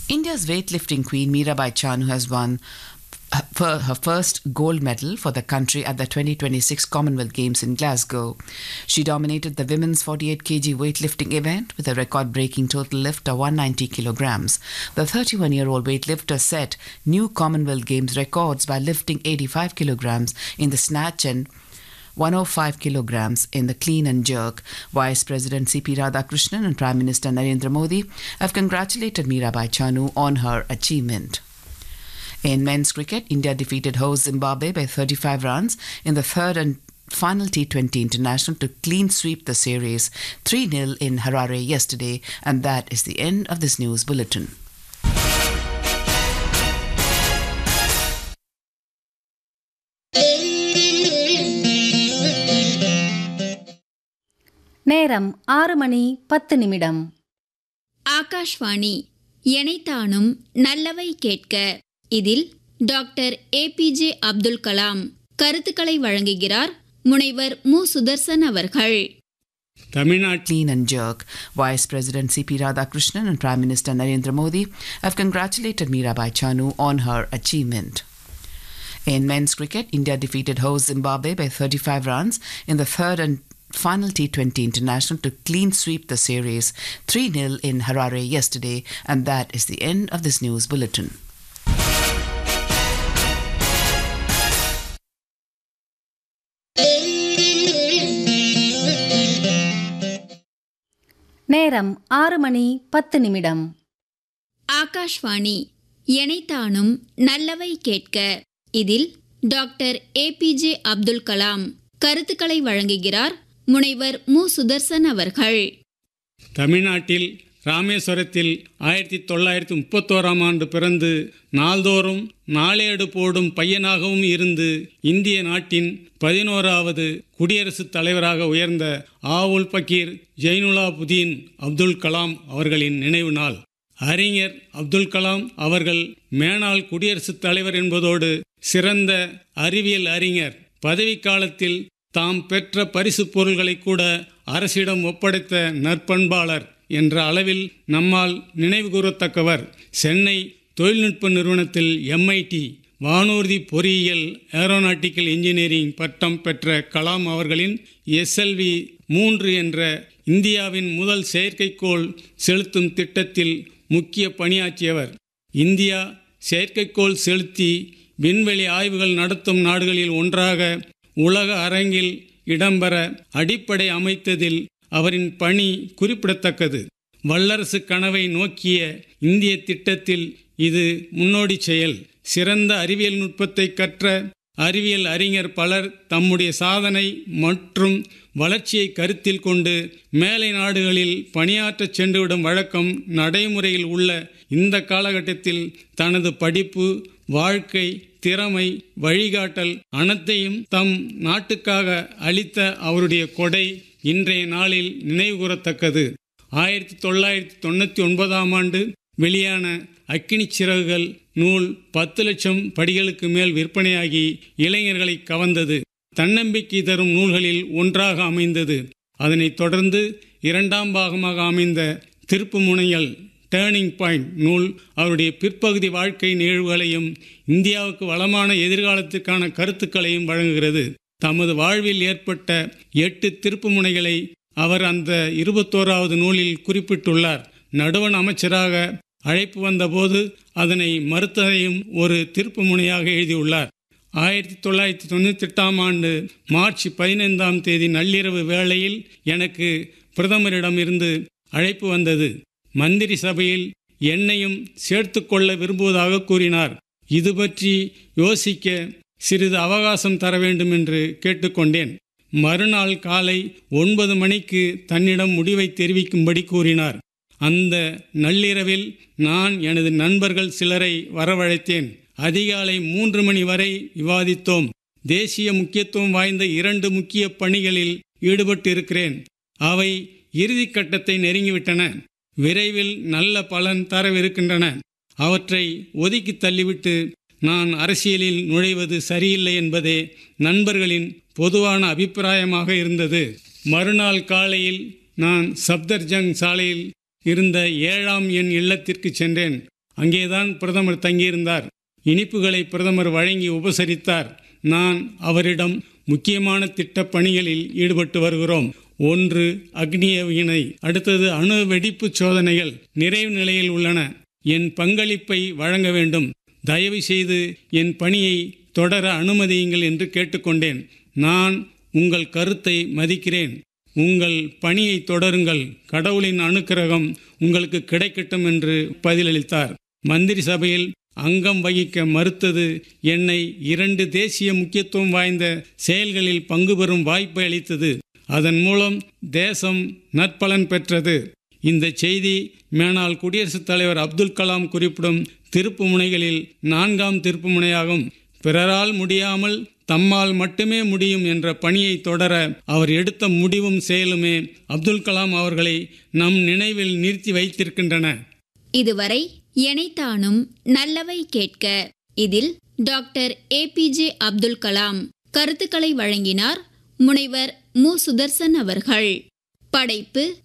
India's weightlifting queen Mirabai Chanu has won her her first gold medal for the country at the 2026 Commonwealth Games in Glasgow. She dominated the women's 48 kg weightlifting event with a record breaking total lift of 190 kilograms. The 31 year old weightlifter set new Commonwealth Games records by lifting 85 kilograms in the snatch and 105 kilograms in the clean and jerk. Vice President C.P. Radhakrishnan and Prime Minister Narendra Modi have congratulated Mirabai Chanu on her achievement. In men's cricket, India defeated host Zimbabwe by 35 runs in the third and final T20 international to clean sweep the series 3 0 in Harare yesterday. And that is the end of this news bulletin. நேரம் ஆறு மணி பத்து நிமிடம் ஆகாஷ்வாணி எனைத்தானும் நல்லவை கேட்க இதில் doctor APJ Abdul Kalam கருத்துக்களை வழங்குகிறார் முனைவர் மு சுதர்சன் அவர்கள் தமிழ்நாட்டில் Clean and jerk. Vice President C.P. Radhakrishnan and Prime Minister Narendra Modi have congratulated Mirabai Chanu on her achievement. In men's cricket, India defeated host Zimbabwe by 35 runs in the third and final T20 international to clean sweep the series 3 0 in Harare yesterday. And that is the end of this news bulletin. நேரம் ஆறு மணி பத்து நிமிடம் ஆகாஷ்வாணி எனைத்தானும் நல்லவை கேட்க இதில் doctor APJ Abdul Kalam கருத்துக்களை வழங்குகிறார் முனைவர் மு சுதர்சன் அவர்கள் தமிழ்நாட்டில் ராமேஸ்வரத்தில் ஆயிரத்தி தொள்ளாயிரத்தி முப்பத்தோராம் ஆண்டு பிறந்து நாள்தோறும் நாளேடு போடும் பையனாகவும் இருந்து இந்திய நாட்டின் பதினோராவது குடியரசுத் தலைவராக உயர்ந்த ஆவுல் பக்கீர் ஜெய்னுலாபுதீன் அப்துல் கலாம் அவர்களின் நினைவு நாள் அறிஞர் அப்துல் கலாம் அவர்கள் மேனாள் குடியரசுத் தலைவர் என்பதோடு சிறந்த அறிவியல் அறிஞர் பதவிக்காலத்தில் தாம் பெற்ற பரிசு பொருள்களை கூட அரசிடம் ஒப்படைத்த நற்பண்பாளர் என்ற அளவில் நம்மால் நினைவு கூறத்தக்கவர் சென்னை தொழில்நுட்ப நிறுவனத்தில் எம்ஐடி வானூர்தி பொறியியல் ஏரோநாட்டிக்கல் இன்ஜினியரிங் பட்டம் பெற்ற கலாம் அவர்களின் எஸ்எல்வி மூன்று என்ற இந்தியாவின் முதல் செயற்கைக்கோள் செலுத்தும் திட்டத்தில் முக்கிய பணியாற்றியவர் இந்தியா செயற்கைக்கோள் செலுத்தி விண்வெளி ஆய்வுகள் நடத்தும் நாடுகளில் ஒன்றாக உலக அரங்கில் இடம்பெற அடிப்படை அமைத்ததில் அவரின் பணி குறிப்பிடத்தக்கது வல்லரசு கனவை நோக்கிய இந்திய திட்டத்தில் இது முன்னோடி செயல் சிறந்த அறிவியல் நுட்பத்தை கற்ற அறிவியல் அறிஞர் பலர் தம்முடைய சாதனை மற்றும் வளர்ச்சியை கருத்தில் கொண்டு மேலை நாடுகளில் பணியாற்றச் சென்றுவிடும் வழக்கம் நடைமுறையில் உள்ள இந்த காலகட்டத்தில் தனது படிப்பு வாழ்க்கை திறமை வழிகாட்டல் அனைத்தையும் தம் நாட்டுக்காக அளித்த அவருடைய கொடை இன்றைய நாளில் நினைவுகூரத்தக்கது ஆயிரத்தி தொள்ளாயிரத்தி தொண்ணூற்றி ஒன்பதாம் ஆண்டு வெளியான அக்கினி சிறகுகள் நூல் பத்து லட்சம் படிகளுக்கு மேல் விற்பனையாகி இளைஞர்களை கவர்ந்தது தன்னம்பிக்கை தரும் நூல்களில் ஒன்றாக அமைந்தது அதனைத் தொடர்ந்து இரண்டாம் பாகமாக அமைந்த திருப்பு முனையல் டேர்னிங் பாயிண்ட் நூல் அவருடைய பிற்பகுதி வாழ்க்கை நிகழ்வுகளையும் இந்தியாவுக்கு வளமான எதிர்காலத்திற்கான கருத்துக்களையும் வழங்குகிறது தமது வாழ்வில் ஏற்பட்ட எட்டு திருப்பு முனைகளை அவர் அந்த இருபத்தோராவது நூலில் குறிப்பிட்டுள்ளார் நடுவண் அமைச்சராக அழைப்பு வந்தபோது அதனை மறுத்ததையும் ஒரு திருப்பு முனையாக எழுதியுள்ளார் ஆயிரத்தி தொள்ளாயிரத்தி தொண்ணூற்றி எட்டாம் ஆண்டு மார்ச் பதினைந்தாம் தேதி நள்ளிரவு வேளையில் எனக்கு பிரதமரிடமிருந்து அழைப்பு வந்தது மந்திரி சபையில் என்னையும் சேர்த்து கொள்ள விரும்புவதாக கூறினார் இது பற்றி யோசிக்க சிறிது அவகாசம் தர வேண்டும் என்று கேட்டுக்கொண்டேன் மறுநாள் காலை ஒன்பது மணிக்கு தன்னிடம் முடிவை தெரிவிக்கும்படி கூறினார் அந்த நள்ளிரவில் நான் எனது நண்பர்கள் சிலரை வரவழைத்தேன் அதிகாலை மூன்று மணி வரை விவாதித்தோம் தேசிய முக்கியத்துவம் வாய்ந்த இரண்டு முக்கிய பணிகளில் ஈடுபட்டிருக்கிறேன் அவை இறுதிக் கட்டத்தை நெருங்கிவிட்டன விரைவில் நல்ல பலன் தரவிருக்கின்றன அவற்றை ஒதுக்கி தள்ளிவிட்டு நான் அரசியலில் நுழைவது சரியில்லை என்பதே நண்பர்களின் பொதுவான அபிப்பிராயமாக இருந்தது மறுநாள் காலையில் நான் சப்தர்ஜங் சாலையில் இருந்த ஏழாம் எண் இல்லத்திற்கு சென்றேன் அங்கேதான் பிரதமர் தங்கியிருந்தார் இனிப்புகளை பிரதமர் வழங்கி உபசரித்தார் நான் அவரிடம் முக்கியமான திட்டப் பணிகளில் ஈடுபட்டு வருகிறோம் ஒன்று அக்னிய வினை அடுத்தது அணு வெடிப்பு சோதனைகள் நிறைவு நிலையில் உள்ளன என் பங்களிப்பை வழங்க வேண்டும் தயவு செய்து என் பணியை தொடர அனுமதியுங்கள் என்று கேட்டுக்கொண்டேன் நான் உங்கள் கருத்தை மதிக்கிறேன் உங்கள் பணியை தொடருங்கள் கடவுளின் அனுக்கிரகம் உங்களுக்கு கிடைக்கட்டும் என்று பதிலளித்தார் மந்திரி சபையில் அங்கம் வகிக்க மறுத்தது என்னை இரண்டு தேசிய முக்கியத்துவம் வாய்ந்த செயல்களில் பங்கு பெறும் வாய்ப்பை அளித்தது அதன் மூலம் தேசம் நற்பலன் பெற்றது இந்த செய்தி மேனால் குடியரசுத் தலைவர் அப்துல் கலாம் குறிப்பிடும் திருப்பு முனைகளில் நான்காம் திருப்பு முனையாகும் பிறரால் முடியாமல் தம்மால் மட்டுமே முடியும் என்ற பணியை தொடர அவர் எடுத்த முடிவும் செயலுமே அப்துல் கலாம் அவர்களை நம் நினைவில் நிறுத்தி வைத்திருக்கின்றன இதுவரை எனைத்தானும் நல்லவை கேட்க இதில் டாக்டர் ஏபிஜே அப்துல் கலாம் கருத்துக்களை வழங்கினார் முனைவர் மு சுதர்சன் அவர்கள் படைப்பு